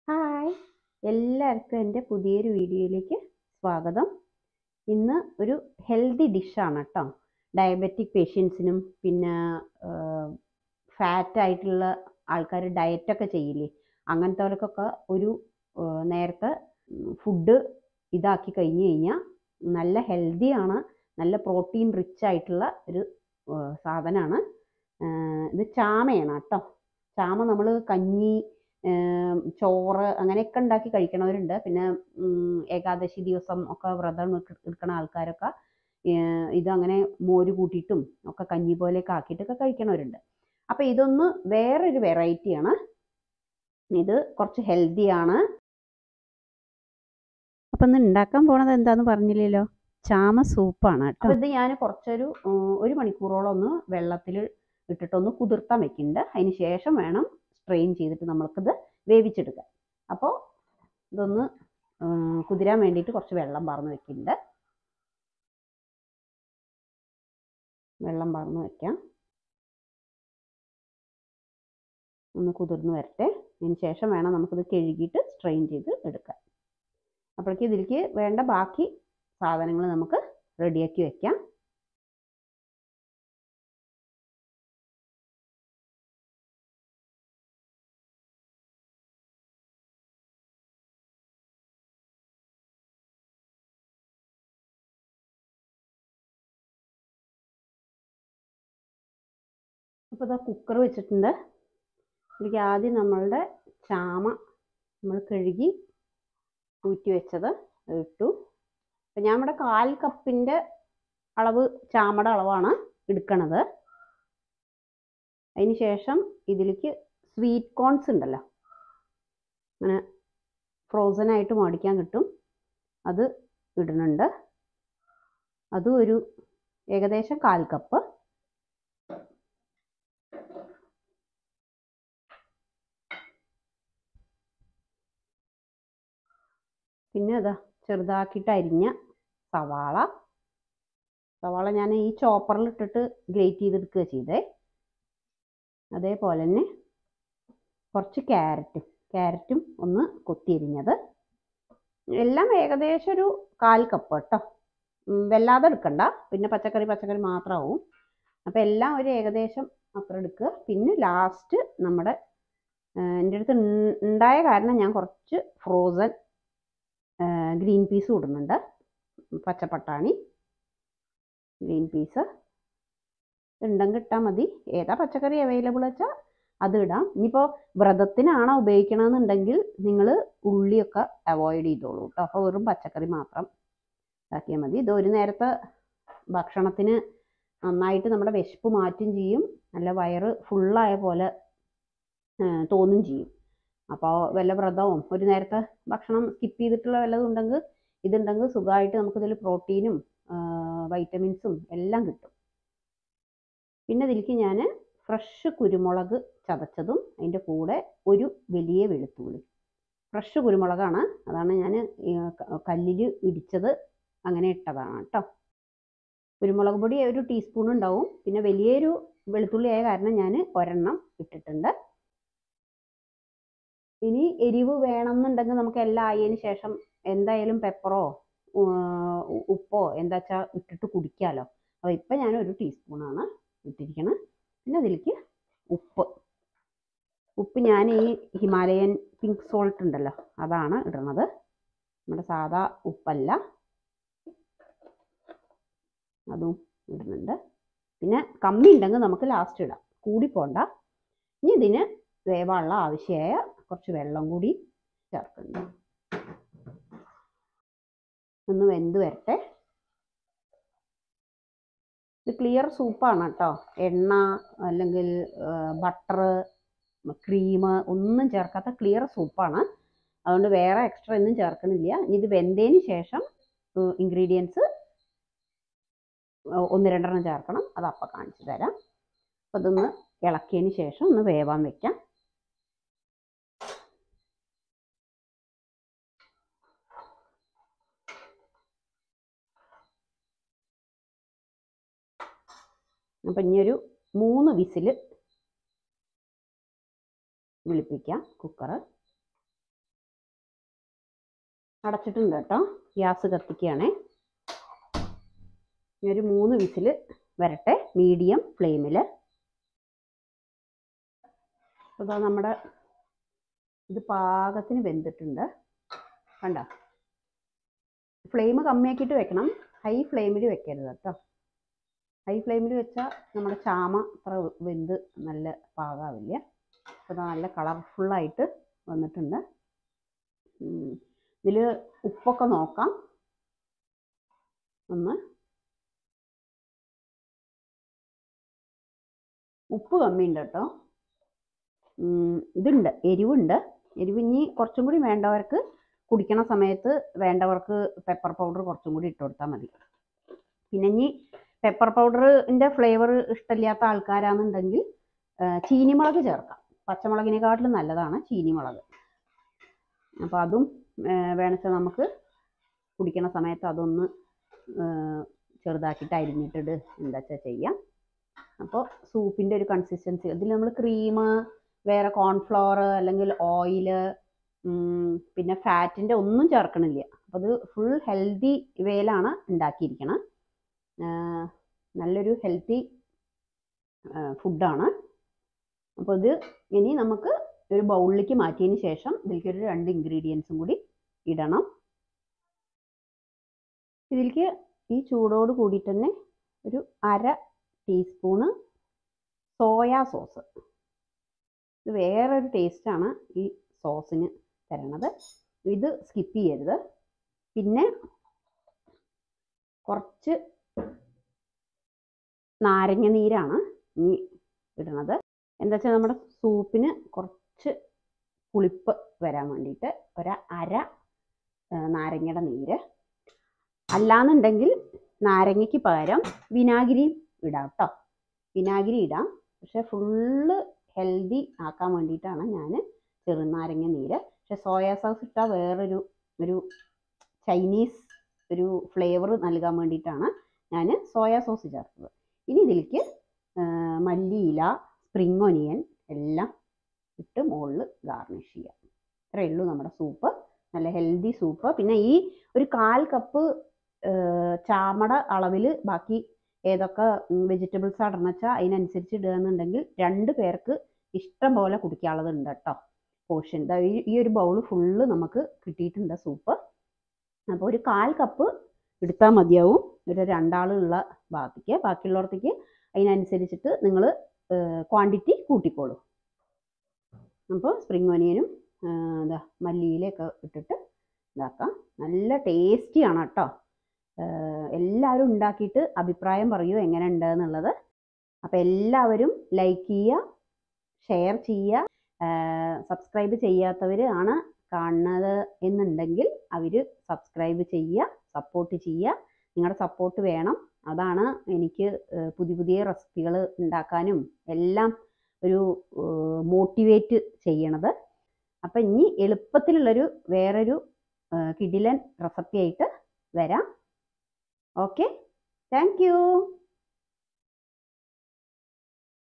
hi എല്ലാവർക്കും എൻ്റെ പുതിയൊരു വീഡിയോയിലേക്ക് സ്വാഗതം ഇന്ന് ഒരു ഹെൽത്തി ഡിഷാണ് കേട്ടോ ഡയബറ്റിക് പേഷ്യൻസിനും പിന്നെ ഫാറ്റ് ആയിട്ടുള്ള ആൾക്കാർ ഡയറ്റൊക്കെ ചെയ്യില്ലേ അങ്ങനത്തെവർക്കൊക്കെ ഒരു ആ, നേരത്തെ ഫുഡ് ഇതാക്കി കഴിഞ്ഞ് കഴിഞ്ഞാൽ നല്ല ഹെൽത്തിയാണ് നല്ല പ്രോട്ടീൻ റിച്ച് ആയിട്ടുള്ള ഒരു സാധനമാണ് ഇത് ചാമയാണ് കേട്ടോ ചാമ നമ്മൾ കഞ്ഞി ഏം, ചോറ് അങ്ങനെയൊക്കെ ഉണ്ടാക്കി കഴിക്കണവരുണ്ട് പിന്നെ ഉം, ഏകാദശി ദിവസം ഒക്കെ വ്രതം എടുക്ക- എടുക്കണ ആൾക്കാരൊക്കെ ഏർ, ഇത് അങ്ങനെ മോര് കൂട്ടിയിട്ടും ഒക്കെ കഞ്ഞി പോലെയൊക്കെ ആക്കിയിട്ടൊക്കെ കഴിക്കണവരുണ്ട് അപ്പം ഇതൊന്ന് വേറൊരു വെറൈറ്റിയാണ് ഇത് കുറച്ച് ഹെൽത്തിയാണ് അപ്പം ഇന്ന് ഉണ്ടാക്കാൻ പോണത് എന്താന്ന് പറഞ്ഞില്ലല്ലോ ചാമ സൂപ്പാണ് കേട്ടോ ഇത് ഞാൻ കുറച്ചൊരു ഉം, ഒരു മണിക്കൂറോളം ഒന്ന് വെള്ളത്തിൽ ഇട്ടിട്ടൊന്ന് കുതിർത്താൻ വെക്കുന്നുണ്ട് അതിന് ശേഷം വേണം സ്ട്രെയിൻ ചെയ്തിട്ട് നമ്മൾക്കിത് വേവിച്ചെടുക്കാൻ അപ്പോൾ ഇതൊന്ന് ഉം, കുതിരാൻ വേണ്ടിയിട്ട് കുറച്ച് വെള്ളം പാർന്ന് വെക്കുന്നുണ്ട് വെള്ളം പാർന്ന് വെക്കാം ഒന്ന് കുതിർന്ന് വരട്ടെ അതിന് ശേഷം വേണം നമുക്കിത് കഴുകിയിട്ട് സ്ട്രെയിൻ ചെയ്ത് എടുക്കാൻ അപ്പോഴേക്കും ഇതിലേക്ക് വേണ്ട ബാക്കി സാധനങ്ങൾ നമുക്ക് റെഡിയാക്കി വെക്കാം അപ്പോൾ ഇതാ കുക്കർ വെച്ചിട്ടുണ്ട് ഇതിലേക്ക് ആദ്യം നമ്മളുടെ ചാമ നമ്മൾ കഴുകി ഊറ്റി വെച്ചത് ഇട്ടു അപ്പം ഞാൻ ഇവിടെ കാൽ കപ്പിൻ്റെ അളവ് ചാമയുടെ അളവാണ് എടുക്കണത് അതിന് ശേഷം ഇതിലേക്ക് സ്വീറ്റ് കോൺസ് ഉണ്ടല്ലോ അങ്ങനെ ഫ്രോസൺ ആയിട്ട് മേടിക്കാൻ കിട്ടും അത് ഇടുന്നുണ്ട് അതും ഒരു ഏകദേശം കാൽ കപ്പ് പിന്നെ അതാ ചെറുതാക്കിയിട്ട് അരിഞ്ഞ സവാള സവാള ഞാൻ ഈ ചോപ്പറിൽ ഇട്ടിട്ട് ഗ്രേറ്റ് ചെയ്തെടുക്കുക ചെയ്തേ അതേപോലെ തന്നെ കുറച്ച് ക്യാരറ്റും ക്യാരറ്റും ഒന്ന് കൊത്തിയരിഞ്ഞത് എല്ലാം ഏകദേശം ഒരു കാൽ കപ്പ് കേട്ടോ ഉം, വല്ലാതെ എടുക്കണ്ട പിന്നെ പച്ചക്കറി പച്ചക്കറി മാത്രമാവും അപ്പോൾ എല്ലാം ഒരു ഏകദേശം അത്ര എടുക്കുക പിന്നെ ലാസ്റ്റ് നമ്മുടെ എൻ്റെ അടുത്ത് ഉൺ- ഉണ്ടായ കാരണം ഞാൻ കുറച്ച് ഫ്രോസൺ ഗ്രീൻ പീസ് ഇടുന്നുണ്ട് പച്ചപ്പട്ടാണി ഗ്രീൻ പീസ് ഉണ്ടെങ്കിൽ ഇട്ടാൽ മതി ഏതാ പച്ചക്കറി അവൈലബിൾ വെച്ചാൽ അത് ഇടാം ഇനിയിപ്പോൾ വ്രതത്തിനാണോ ഉപയോഗിക്കണമെന്നുണ്ടെങ്കിൽ നിങ്ങൾ ഉള്ളിയൊക്കെ അവോയ്ഡ് ചെയ്തോളൂ കേട്ടോ അപ്പോൾ വെറും പച്ചക്കറി മാത്രം ഇതാക്കിയാൽ മതി ഇത് ഒരു നേരത്തെ ഭക്ഷണത്തിന് നന്നായിട്ട് നമ്മുടെ വിശപ്പ് മാറ്റും ചെയ്യും നല്ല വയറ് ഫുള്ളായ പോലെ ആ, തോന്നും ചെയ്യും അപ്പോൾ വല്ല വ്രതവും ഒരു നേരത്തെ ഭക്ഷണം സ്കിപ്പ് ചെയ്തിട്ടുള്ള വല്ലതും ഉണ്ടെങ്കിൽ ഇതുണ്ടെങ്കിൽ സുഖമായിട്ട് നമുക്കിതിൽ പ്രോട്ടീനും വൈറ്റമിൻസും എല്ലാം കിട്ടും പിന്നെ ഇതിലേക്ക് ഞാൻ ഫ്രഷ് കുരുമുളക് ചതച്ചതും അതിൻ്റെ കൂടെ ഒരു വലിയ വെളുത്തുള്ളി ഫ്രഷ് കുരുമുളകാണ് അതാണ് ഞാൻ കല്ലിൽ ഇടിച്ചത് അങ്ങനെ ഇട്ടതാണ് കേട്ടോ കുരുമുളക് പൊടി ഒരു ടീസ്പൂൺ ഉണ്ടാവും പിന്നെ വലിയൊരു വെളുത്തുള്ളി ആയ കാരണം ഞാൻ ഒരെണ്ണം ഇട്ടിട്ടുണ്ട് ഇനി എരിവ് വേണമെന്നുണ്ടെങ്കിൽ നമുക്ക് എല്ലാം ആയതിനു ശേഷം എന്തായാലും പെപ്പറോ ഉപ്പോ എന്താ വെച്ചാൽ ഇട്ടിട്ട് കുടിക്കാമല്ലോ അപ്പോൾ ഇപ്പം ഞാൻ ഒരു ടീസ്പൂണാണ് ഇട്ടിരിക്കുന്നത് പിന്നെ അതിലേക്ക് ഉപ്പ് ഉപ്പ് ഞാൻ ഈ ഹിമാലയൻ പിങ്ക് സോൾട്ട് ഉണ്ടല്ലോ അതാണ് ഇടുന്നത് നമ്മുടെ സാധാ ഉപ്പല്ല അതും ഇടുന്നുണ്ട് പിന്നെ കമ്മി ഉണ്ടെങ്കിൽ നമുക്ക് ലാസ്റ്റ് ഇടാം കൂടി പോണ്ട ഇനി ഇതിന് വേവാനുള്ള ആവശ്യമായ കുറച്ച് വെള്ളം കൂടി ചേർക്കുന്നുണ്ട് ഒന്ന് വെന്ത് വരട്ടെ ഇത് ക്ലിയർ സൂപ്പാണ് കേട്ടോ എണ്ണ അല്ലെങ്കിൽ ബട്ടർ ക്രീം ഒന്നും ചേർക്കാത്ത ക്ലിയർ സൂപ്പാണ് അതുകൊണ്ട് വേറെ എക്സ്ട്രാ ഒന്നും ചേർക്കണില്ല ഇനി ഇത് വെന്തതിന് ശേഷം ഇൻഗ്രീഡിയൻസ് ഒന്ന് രണ്ടെണ്ണം ചേർക്കണം അത് അപ്പം കാണിച്ചു തരാം അപ്പോൾ ഇതൊന്ന് ഇളക്കിയതിന് ശേഷം ഒന്ന് വേവാൻ വെക്കാം അപ്പം ഇനി ഒരു മൂന്ന് വിസിൽ വിളിപ്പിക്കാം കുക്കറ് അടച്ചിട്ടുണ്ട് കേട്ടോ ഗ്യാസ് കത്തിക്കുകയാണേ ഇനി ഒരു മൂന്ന് വിസിൽ വരട്ടെ മീഡിയം ഫ്ലെയിമിൽ അതാ നമ്മുടെ ഇത് പാകത്തിന് വെന്തിട്ടുണ്ട് കണ്ട ഫ്ലെയിം കമ്മിയാക്കിയിട്ട് വെക്കണം ഹൈ ഫ്ലെയിമിൽ വെക്കരുത് കേട്ടോ ഹൈ ഫ്ലെയിമിൽ വെച്ചാൽ നമ്മുടെ ചാമ അത്ര വെന്ത് നല്ല പാകാവില്ല അപ്പോൾ നല്ല കളർഫുള്ളായിട്ട് വന്നിട്ടുണ്ട് ഇതിൽ ഉപ്പൊക്കെ നോക്കാം ഒന്ന് ഉപ്പ് കമ്മിയുണ്ട് കേട്ടോ ഇതുണ്ട് എരിവുണ്ട് എരിവ് ഇനി കുറച്ചും കൂടി വേണ്ടവർക്ക് കുടിക്കണ സമയത്ത് വേണ്ടവർക്ക് പെപ്പർ പൗഡർ കുറച്ചും കൂടി ഇട്ട് കൊടുത്താൽ മതി പിന്നെ ഇനി പെപ്പർ പൗഡറിൻ്റെ ഫ്ലേവർ ഇഷ്ടമില്ലാത്ത ആൾക്കാരാണെന്നുണ്ടെങ്കിൽ ചീനിമുളക് ചേർക്കാം പച്ചമുളകിനെക്കാട്ടിലും നല്ലതാണ് ചീനിമുളക് അപ്പോൾ അതും വേണമെച്ചാൽ നമുക്ക് കുടിക്കണ സമയത്ത് അതൊന്ന് ചെറുതാക്കിയിട്ട് അരിഞ്ഞിട്ടിട്ട് എന്താ വെച്ചാൽ ചെയ്യാം അപ്പോൾ സൂപ്പിൻ്റെ ഒരു കൺസിസ്റ്റൻസി ഇതിൽ നമ്മൾ ക്രീം വേറെ കോൺഫ്ലവർ അല്ലെങ്കിൽ ഓയില് പിന്നെ ഫാറ്റിൻ്റെ ഒന്നും ചേർക്കണില്ല അപ്പോൾ അത് ഫുൾ ഹെൽത്തി വേയിലാണ് ഉണ്ടാക്കിയിരിക്കണം നല്ലൊരു ഹെൽത്തി ഫുഡാണ് അപ്പോൾ ഇത് ഇനി നമുക്ക് ഒരു ബൗളിലേക്ക് മാറ്റിയതിന് ശേഷം ഇതിലേക്ക് ഒരു രണ്ട് ഇൻഗ്രീഡിയൻസും കൂടി ഇടണം ഇതിലേക്ക് ഈ ചൂടോട് കൂടിയിട്ട് തന്നെ ഒരു അര ടീസ്പൂണ് സോയാ സോസ് ഇത് വേറൊരു ടേസ്റ്റാണ് ഈ സോസിന് തരണത് ഇത് സ്കിപ്പ് ചെയ്യരുത് പിന്നെ കുറച്ച് നാരങ്ങ നീരാണ് ഇനി ഇടണത് എന്താ വെച്ചാൽ നമ്മുടെ സൂപ്പിന് കുറച്ച് പുളിപ്പ് വരാൻ വേണ്ടിയിട്ട് ഒരു അര നാരങ്ങയുടെ നീര് അല്ലാന്നുണ്ടെങ്കിൽ നാരങ്ങയ്ക്ക് പകരം വിനാഗിരി ഇടാം കേട്ടോ വിനാഗിരി ഇടാം പക്ഷെ ഫുള്ള് ഹെൽത്തി ആക്കാൻ വേണ്ടിയിട്ടാണ് ഞാൻ ചെറുനാരങ്ങ നീര് പക്ഷെ സോയാ സോസ് ഇട്ടാൽ വേറൊരു ഒരു ചൈനീസ് ഒരു ഫ്ലേവർ നൽകാൻ വേണ്ടിയിട്ടാണ് ഞാൻ സോയാ സോസ് ചേർത്തത് ഇനി ഇതിലേക്ക് മല്ലിയില സ്പ്രിങ് ഒനിയൻ എല്ലാം ഇട്ട് മുകളിൽ ഗാർണിഷ് ചെയ്യാം ഇത്രയേ ഉള്ളൂ നമ്മുടെ സൂപ്പ് നല്ല ഹെൽത്തി സൂപ്പ് പിന്നെ ഈ ഒരു കാൽ കപ്പ് ചാമട അളവിൽ ബാക്കി ഏതൊക്കെ വെജിറ്റബിൾസ് ഇടണം വെച്ചാൽ അതിനനുസരിച്ച് ഇടുക എന്നുണ്ടെങ്കിൽ രണ്ട് പേർക്ക് ഇഷ്ടം പോലെ കുടിക്കാനുള്ളത് ഉണ്ട് കേട്ടോ പോർഷൻ ഈ ഒരു ബൗൾ ഫുള്ള് നമുക്ക് കിട്ടിയിട്ടുണ്ട് സൂപ്പ് അപ്പോൾ ഒരു കാൽ കപ്പ് എടുത്താൽ മതിയാവും ഒരു രണ്ടാളുള്ള ബാക്കിക്ക് ബാക്കിയുള്ളവർക്ക് അതിനനുസരിച്ചിട്ട് നിങ്ങൾ ക്വാണ്ടിറ്റി കൂട്ടിക്കോളൂ അപ്പോൾ സ്പ്രിങ് ഒനിയനും എന്താ മല്ലിയിലൊക്കെ ഇട്ടിട്ട് ഇതാക്കാം നല്ല ടേസ്റ്റിയാണ് കേട്ടോ എല്ലാവരും ഉണ്ടാക്കിയിട്ട് അഭിപ്രായം പറയൂ എങ്ങനെ ഉണ്ട് എന്നുള്ളത് അപ്പോൾ എല്ലാവരും ലൈക്ക് ചെയ്യുക ഷെയർ ചെയ്യുക സബ്സ്ക്രൈബ് ചെയ്യാത്തവർ ആണ് കാണുന്നത് എന്നുണ്ടെങ്കിൽ അവർ സബ്സ്ക്രൈബ് ചെയ്യുക സപ്പോർട്ട് ചെയ്യുക നിങ്ങളുടെ സപ്പോർട്ട് വേണം അതാണ് എനിക്ക് പുതിയ പുതിയ റെസിപ്പികൾ ഉണ്ടാക്കാനും എല്ലാം ഒരു മോട്ടിവേറ്റ് ചെയ്യണത് അപ്പം ഇനി എളുപ്പത്തിലുള്ളൊരു വേറൊരു കിടിലൻ റെസിപ്പി ആയിട്ട് വരാം ഓക്കെ താങ്ക്